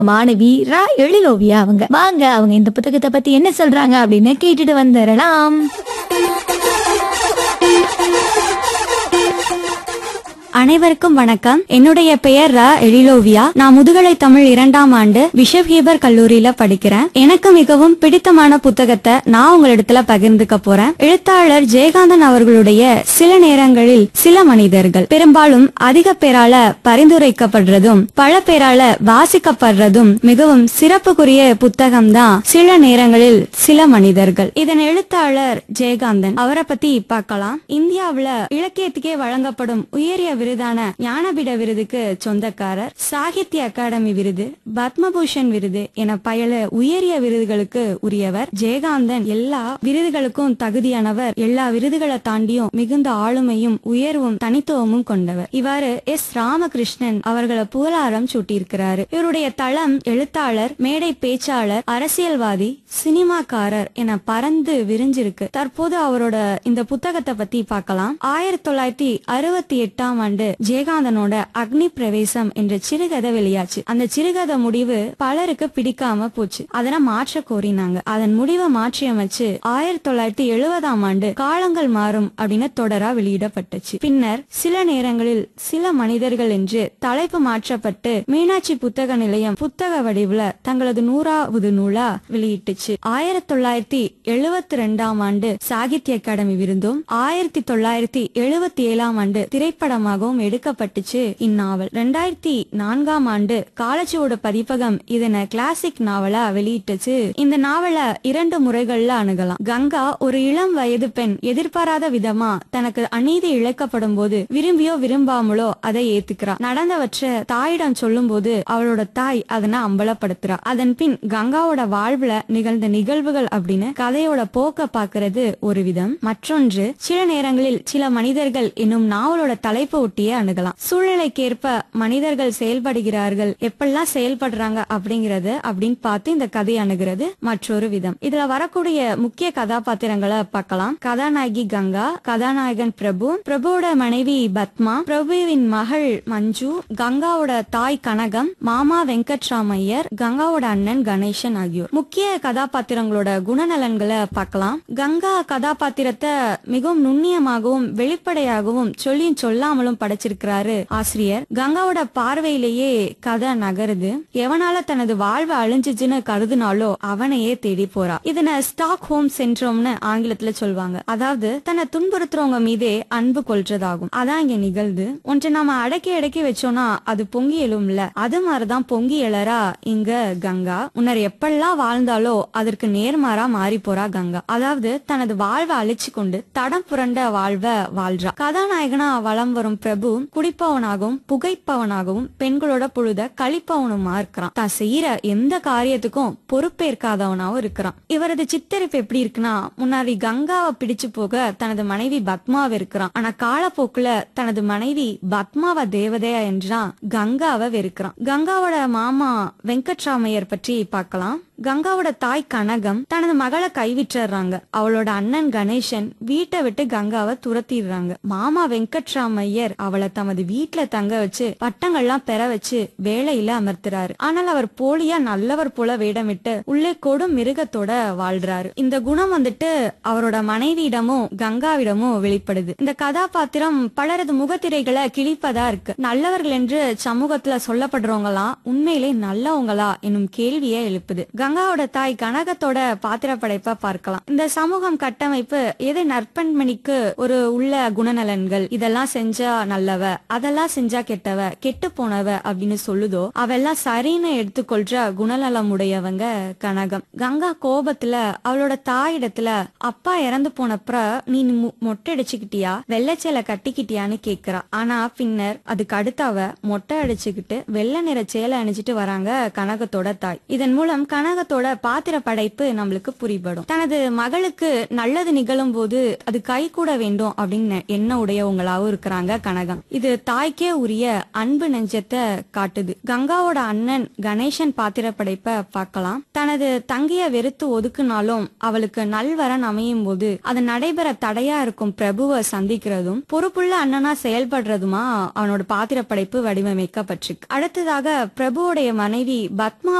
மாணவி ரா எழிலோவியா அவங்க வாங்க அவங்க இந்த புத்தகத்தை பத்தி என்ன சொல்றாங்க அப்படின்னு கேட்டுட்டு வந்துடலாம் அனைவருக்கும் வணக்கம் என்னுடைய பெயர் ர எழிலோவியா நான் முதுகலை தமிழ் இரண்டாம் ஆண்டு பிஷப் ஹீபர் கல்லூரியில படிக்கிறேன் எனக்கு மிகவும் பிடித்தமான புத்தகத்தை நான் உங்களிடத்துல பகிர்ந்துக்க போறேன் எழுத்தாளர் ஜெயகாந்தன் அவர்களுடைய சில நேரங்களில் சில மனிதர்கள் பெரும்பாலும் அதிக பேரால பரிந்துரைக்கப்படுறதும் பல பேரால வாசிக்கப்படுறதும் மிகவும் சிறப்புக்குரிய புத்தகம் தான் சில நேரங்களில் சில மனிதர்கள் இதன் எழுத்தாளர் ஜெயகாந்தன் அவரை பத்தி பார்க்கலாம் இந்தியாவுல இலக்கியத்துக்கே வழங்கப்படும் உயரிய விருதான ஞானபீட விருதுக்கு சொந்தக்காரர் சாகித்ய அகாடமி விருது பத்மபூஷன் விருது என பல உயரிய விருதுகளுக்கு உரியவர் ஜெயகாந்தன் எல்லா விருதுகளுக்கும் தகுதியானவர் எல்லா விருதுகளை தாண்டியும் மிகுந்த ஆளுமையும் உயர்வும் தனித்துவமும் கொண்டவர் இவ்வாறு எஸ் ராமகிருஷ்ணன் அவர்களை புகழாரம் சூட்டியிருக்கிறாரு இவருடைய தளம் எழுத்தாளர் மேடை பேச்சாளர் அரசியல்வாதி சினிமாக்காரர் என பறந்து விரிஞ்சிருக்கு தற்போது அவரோட இந்த புத்தகத்தை பத்தி பார்க்கலாம் ஆயிரத்தி தொள்ளாயிரத்தி அறுபத்தி எட்டாம் ஆண்டு ஜெயகாந்தனோட அக்னி பிரவேசம் என்ற சிறுகதை வெளியாச்சு அந்த சிறுகதை முடிவு பலருக்கு பிடிக்காம போச்சு அதனை மாற்ற கோரினாங்க அதன் முடிவை மாற்றி அமைச்சு ஆயிரத்தி தொள்ளாயிரத்தி எழுபதாம் ஆண்டு காலங்கள் மாறும் அப்படின்னு தொடரா வெளியிடப்பட்டுச்சு பின்னர் சில நேரங்களில் சில மனிதர்கள் என்று தலைப்பு மாற்றப்பட்டு மீனாட்சி புத்தக நிலையம் புத்தக வடிவுல தங்களது நூறாவது நூலா வெளியிட்டுச்சு ஆயிரத்தி தொள்ளாயிரத்தி எழுபத்தி ரெண்டாம் ஆண்டு சாகித்ய அகாடமி விருதும் ஆயிரத்தி தொள்ளாயிரத்தி எழுபத்தி ஏழாம் ஆண்டு திரைப்படமாகவும் எடுக்கப்பட்டுச்சு இந்நாவல் ரெண்டாயிரத்தி நான்காம் ஆண்டு காலச்சுவோட பதிப்பகம் இதனை கிளாசிக் நாவலா வெளியிட்டுச்சு இந்த நாவல இரண்டு முறைகள்ல அணுகலாம் கங்கா ஒரு இளம் வயது பெண் எதிர்பாராத விதமா தனக்கு அநீதி இழைக்கப்படும் போது விரும்பியோ விரும்பாமலோ அதை ஏத்துக்கிறா நடந்தவற்றை தாயிடம் சொல்லும் போது அவளோட தாய் அதனை அம்பலப்படுத்துறா அதன் பின் கங்காவோட வாழ்வுல நிகழ்ந்த நிகழ்வுகள் அப்படின்னு கதையோட போக்க பாக்குறது ஒரு விதம் மற்றொன்று சில நேரங்களில் சில மனிதர்கள் என்னும் நாவலோட தலைப்பு ஒட்டியே அணுகலாம் சூழ்நிலைக்கேற்ப மனிதர்கள் செயல்படுகிறார்கள் எப்பெல்லாம் செயல்படுறாங்க அப்படிங்கறது அப்படின்னு பார்த்து இந்த கதை அணுகிறது மற்றொரு விதம் இதுல வரக்கூடிய முக்கிய கதாபாத்திரங்களை பார்க்கலாம் கதாநாயகி கங்கா கதாநாயகன் பிரபு பிரபுவோட மனைவி பத்மா பிரபுவின் மகள் மஞ்சு கங்காவோட தாய் கனகம் மாமா வெங்கட்ராமையர் கங்காவோட அண்ணன் கணேசன் ஆகியோர் முக்கிய கதாபாத்திரங்களோட குணநலன்களை பார்க்கலாம் கங்கா கதாபாத்திரத்தை மிகவும் நுண்ணியமாகவும் வெளிப்படையாகவும் சொல்லியும் சொல்லாமலும் படைச்சிருக்கிறாரு ஆசிரியர் கங்காவோட பார்வையிலேயே கதை நகருது எவனால தனது வாழ்வு அழிஞ்சிச்சுன்னு கருதுனாலோ அவனையே தேடி போறா இதனை ஸ்டாக் ஹோம் சென்ட்ரோம்னு ஆங்கிலத்துல சொல்வாங்க அதாவது தன்னை துன்புறுத்துறவங்க மீதே அன்பு கொள்றதாகும் அதான் இங்க நிகழ்து ஒன்றை நாம அடக்கி அடக்கி வச்சோம்னா அது பொங்கி எழும்ல அது மாதிரிதான் பொங்கி எழறா இங்க கங்கா முன்னர் எப்பெல்லாம் வாழ்ந்தாலோ அதற்கு நேர்மாறா மாறி போறா கங்கா அதாவது தனது வாழ்வை அழிச்சு கொண்டு தடம் புரண்ட வாழ்வை வாழ்றா கதாநாயகனா வலம் வரும் பிரபு குடிப்பவனாகவும் புகைப்பவனாகவும் பெண்களோட பொழுத கழிப்பவனுமா இருக்கிறான் தான் செய்யற எந்த காரியத்துக்கும் பொறுப்பேற்காதவனாவும் இருக்கிறான் இவரது சித்தரிப்பு எப்படி இருக்குன்னா முன்னாடி கங்காவை பிடிச்சு போக தனது மனைவி பத்மாவை இருக்கிறான் ஆனா காலப்போக்குல தனது மனைவி பத்மாவை தேவதையா என்றான் கங்காவை வெறுக்கிறான் கங்காவோட மாமா வெங்கட்ராமையர் பற்றி பார்க்கலாம் கங்காவோட தாய் கனகம் தனது மகளை கைவிட்டுறாங்க அவளோட அண்ணன் கணேசன் வீட்டை விட்டு கங்காவை துரத்திடுறாங்க மாமா வெங்கட்ராமையர் அவளை தமது வீட்டுல தங்க வச்சு பட்டங்கள்லாம் பெற வச்சு வேலையில அமர்த்துறாரு ஆனால் அவர் போலியா நல்லவர் போல வேடமிட்டு உள்ளே கொடும் மிருகத்தோட வாழ்றாரு இந்த குணம் வந்துட்டு அவரோட மனைவியிடமும் கங்காவிடமும் வெளிப்படுது இந்த கதாபாத்திரம் பலரது முகத்திரைகளை கிழிப்பதா இருக்கு நல்லவர்கள் என்று சமூகத்துல சொல்லப்படுறவங்களாம் உண்மையிலே நல்லவங்களா என்னும் கேள்வியை எழுப்புது கங்காவோட தாய் கனகத்தோட பாத்திர படைப்பா பார்க்கலாம் இந்த சமூகம் கட்டமைப்பு எது நற்பண்மணிக்கு ஒரு உள்ள குணநலன்கள் இதெல்லாம் செஞ்சா நல்லவ அதெல்லாம் செஞ்சா கெட்டவ கெட்டு போனவ அப்படின்னு சொல்லுதோ அவெல்லாம் சரின்னு எடுத்துக்கொள்ற குணநலம் உடையவங்க கனகம் கங்கா கோபத்துல அவளோட தாயிடத்துல அப்பா இறந்து போனப்புற நீ மு- மொட்டை அடிச்சுக்கிட்டியா வெள்ளைச்சேலை கட்டிக்கிட்டியான்னு கேக்குறா ஆனா பின்னர் அதுக்கு அடுத்து அவ மொட்டை அடிச்சுக்கிட்டு வெள்ளை நிற சேலை அணிஞ்சிட்டு வராங்க கனகத்தோட தாய் இதன் மூலம் கனகத்தோட பாத்திர படைப்பு நம்மளுக்கு புரிபடும் தனது மகளுக்கு நல்லது நிகழும் போது அது கை கூட வேண்டும் அப்படின்னு எண்ண உடையவங்களாவும் இருக்கிறாங்க கனக கனகம் இது தாய்க்கே உரிய அன்பு நெஞ்சத்தை காட்டுது கங்காவோட அண்ணன் கணேசன் பாத்திர படைப்ப பார்க்கலாம் தனது தங்கைய வெறுத்து ஒதுக்குனாலும் அவளுக்கு நல்வரன் அமையும் போது அது நடைபெற தடையா இருக்கும் பிரபுவை சந்திக்கிறதும் பொறுப்புள்ள அண்ணனா செயல்படுறதுமா அவனோட பாத்திர படைப்பு வடிவமைக்கப்பட்டிருக்கு அடுத்ததாக பிரபுவோடைய மனைவி பத்மா